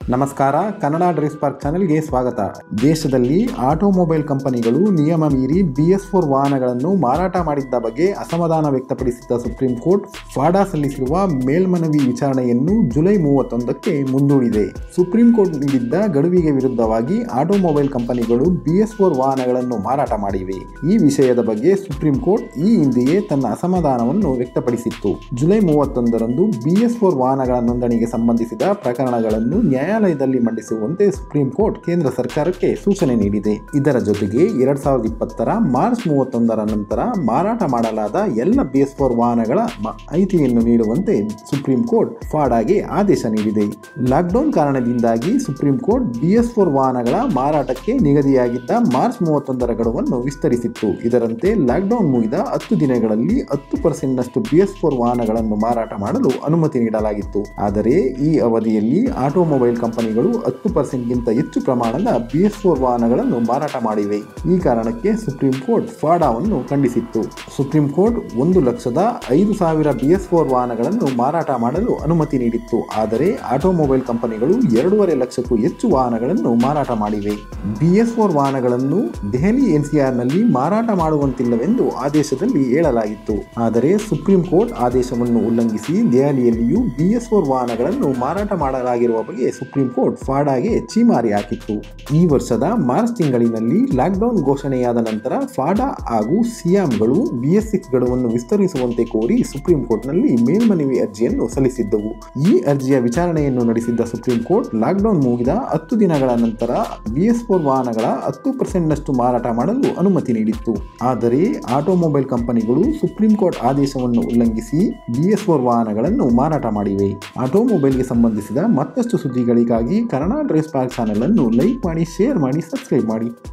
ನಮಸ್ಕಾರ Kannada dress park ಚಾನೆಲ್ಗೆ ಸ್ವಾಗತ ದೇಶದಲ್ಲಿ ಆಟೋಮೊಬೈಲ್ ಕಂಪನಿಗಳು ನಿಯಮ ಮೀರಿ ಬಿಎಸ್ ಫೋರ್ ವಾಹನಗಳನ್ನು ಮಾರಾಟ ಮಾಡಿದ್ದ ಬಗ್ಗೆ ಅಸಮಾಧಾನ ವ್ಯಕ್ತಪಡಿಸಿದ್ದ ಸುಪ್ರೀಂ ಕೋರ್ಟ್ ಫಾಡಾ ಸಲ್ಲಿಸಿರುವ ಮೇಲ್ಮನವಿ ವಿಚಾರಣೆಯನ್ನು ಜುಲೈ ಮೂವತ್ತೊಂದಕ್ಕೆ ಮುಂದೂಡಿದೆ ಸುಪ್ರೀಂ ಕೋರ್ಟ್ ನೀಡಿದ್ದ ಗಡುವಿಗೆ ವಿರುದ್ಧವಾಗಿ ಆಟೋಮೊಬೈಲ್ ಕಂಪನಿಗಳು ಬಿಎಸ್ ಫೋರ್ ವಾಹನಗಳನ್ನು ಮಾರಾಟ ಮಾಡಿವೆ ಈ ವಿಷಯದ ಬಗ್ಗೆ ಸುಪ್ರೀಂ ಕೋರ್ಟ್ ಈ ಹಿಂದೆಯೇ ತನ್ನ ಅಸಮಾಧಾನವನ್ನು ವ್ಯಕ್ತಪಡಿಸಿತ್ತು ಜುಲೈ ಮೂವತ್ತೊಂದರಂದು ಬಿಎಸ್ ಫೋರ್ ವಾಹನಗಳ ನೋಂದಣಿಗೆ ಸಂಬಂಧಿಸಿದ ಪ್ರಕರಣಗಳನ್ನು ನ್ಯಾಯಾಲಯದಲ್ಲಿ ಮಂಡಿಸುವಂತೆ ಸುಪ್ರೀಂ ಕೋರ್ಟ್ ಕೇಂದ್ರ ಸರ್ಕಾರಕ್ಕೆ ಸೂಚನೆ ನೀಡಿದೆ ಇದರ ಜೊತೆಗೆ ಎರಡ್ ಸಾವಿರದ ಇಪ್ಪತ್ತರ ಮಾರ್ಚ್ ಮೂವತ್ತೊಂದರ ನಂತರ ಮಾರಾಟ ಮಾಡಲಾದ ಎಲ್ಲ ಬಿಎಸ್ ಫೋರ್ ವಾಹನಗಳ ಮಾಹಿತಿಯನ್ನು ನೀಡುವಂತೆ ಸುಪ್ರೀಂ ಕೋರ್ಟ್ ಫಾಡಾಗೆ ಆದೇಶ ನೀಡಿದೆ ಲಾಕ್ಡೌನ್ ಕಾರಣದಿಂದಾಗಿ ಸುಪ್ರೀಂ ಕೋರ್ಟ್ ಬಿಎಸ್ ಫೋರ್ ವಾಹನಗಳ ಮಾರಾಟಕ್ಕೆ ನಿಗದಿಯಾಗಿದ್ದ ಮಾರ್ಚ್ ಮೂವತ್ತೊಂದರ ಗಡುವನ್ನು ವಿಸ್ತರಿಸಿತ್ತು ಇದರಂತೆ ಲಾಕ್ಡೌನ್ ಮುಗಿದ ಹತ್ತು ದಿನಗಳಲ್ಲಿ ಹತ್ತು ಪರ್ಸೆಂಟ್ನಷ್ಟು ಬಿಎಸ್ ಫೋರ್ ವಾಹನಗಳನ್ನು ಮಾರಾಟ ಮಾಡಲು ಅನುಮತಿ ನೀಡಲಾಗಿತ್ತು ಆದರೆ ಈ ಅವಧಿಯಲ್ಲಿ ಆಟೋಮೊಬೈಲ್ ಕಂಪನಿಗಳು ಹತ್ತು ಪರ್ಸೆಂಟ್ಗಿಂತ ಹೆಚ್ಚು ಪ್ರಮಾಣದ ಬಿಎಸ್ ಫೋರ್ ವಾಹನಗಳನ್ನು ಮಾರಾಟ ಮಾಡಿವೆ ಈ ಕಾರಣಕ್ಕೆ ಸುಪ್ರೀಂ ಕೋರ್ಟ್ ಫಾಡಾವನ್ನು ಖಂಡಿಸಿತ್ತು ಸುಪ್ರೀಂ ಕೋರ್ಟ್ ಒಂದು ಲಕ್ಷದ ಐದು ಸಾವಿರ ಬಿಎಸ್ ಫೋರ್ ವಾಹನಗಳನ್ನು ಮಾರಾಟ ಮಾಡಲು ಅನುಮತಿ ನೀಡಿತ್ತು ಆದರೆ ಆಟೋಮೊಬೈಲ್ ಕಂಪನಿಗಳು ಎರಡೂವರೆ ಲಕ್ಷಕ್ಕೂ ಹೆಚ್ಚು ವಾಹನಗಳನ್ನು ಮಾರಾಟ ಮಾಡಿವೆ ಬಿಎಸ್ ಫೋರ್ ವಾಹನಗಳನ್ನು ದೆಹಲಿ ಎನ್ಸಿಆರ್ನಲ್ಲಿ ಮಾರಾಟ ಮಾಡುವಂತಿಲ್ಲವೆಂದು ಆದೇಶದಲ್ಲಿ ಹೇಳಲಾಗಿತ್ತು ಆದರೆ ಸುಪ್ರೀಂ ಕೋರ್ಟ್ ಆದೇಶವನ್ನು ಉಲ್ಲಂಘಿಸಿ ದೆಹಲಿಯಲ್ಲಿಯೂ ಬಿಎಸ್ ಫೋರ್ ವಾಹನಗಳನ್ನು ಮಾರಾಟ ಮಾಡಲಾಗಿರುವ ಬಗ್ಗೆ ಸುಪ್ರೀಂ ಕೋರ್ಟ್ ಫಾಡಾಗೆ ಛೀಮಾರಿ ಹಾಕಿತ್ತು ಈ ವರ್ಷದ ಮಾರ್ಚ್ ತಿಂಗಳಿನಲ್ಲಿ ಲಾಕ್ಡೌನ್ ಘೋಷಣೆಯಾದ ನಂತರ ಫಾಡಾ ಹಾಗೂ ಸಿಯಾಮ್ಗಳು ಬಿಎಸ್ ಸಿಕ್ಸ್ ಗಡುವನ್ನು ವಿಸ್ತರಿಸುವಂತೆ ಕೋರಿ ಸುಪ್ರೀಂ ಕೋರ್ಟ್ನಲ್ಲಿ ಮೇಲ್ಮನವಿ ಅರ್ಜಿಯನ್ನು ಸಲ್ಲಿಸಿದ್ದವು ಈ ಅರ್ಜಿಯ ವಿಚಾರಣೆಯನ್ನು ನಡೆಸಿದ್ದ ಸುಪ್ರೀಂ ಕೋರ್ಟ್ ಲಾಕ್ಡೌನ್ ಮುಗಿದ ಹತ್ತು ದಿನಗಳ ನಂತರ ಬಿಎಸ್ ಫೋರ್ ವಾಹನಗಳ ಹತ್ತು ಪರ್ಸೆಂಟ್ನಷ್ಟು ಮಾರಾಟ ಮಾಡಲು ಅನುಮತಿ ನೀಡಿತ್ತು ಆದರೆ ಆಟೋಮೊಬೈಲ್ ಕಂಪನಿಗಳು ಸುಪ್ರೀಂ ಕೋರ್ಟ್ ಆದೇಶವನ್ನು ಉಲ್ಲಂಘಿಸಿ ಬಿಎಸ್ ಫೋರ್ ವಾಹನಗಳನ್ನು ಮಾರಾಟ ಮಾಡಿವೆ ಆಟೋಮೊಬೈಲ್ಗೆ ಸಂಬಂಧಿಸಿದ ಮತ್ತಷ್ಟು ಸುದ್ದಿಗಳಿಗಾಗಿ ಕನ್ನಡ ಡ್ರೆಸ್ ಪಾರ್ಕ್ ಚಾನೆಲ್ ಅನ್ನು ಲೈಕ್ ಮಾಡಿ ಶೇರ್ ಮಾಡಿ ಸಬ್ಸ್ಕ್ರೈಬ್ ಮಾಡಿ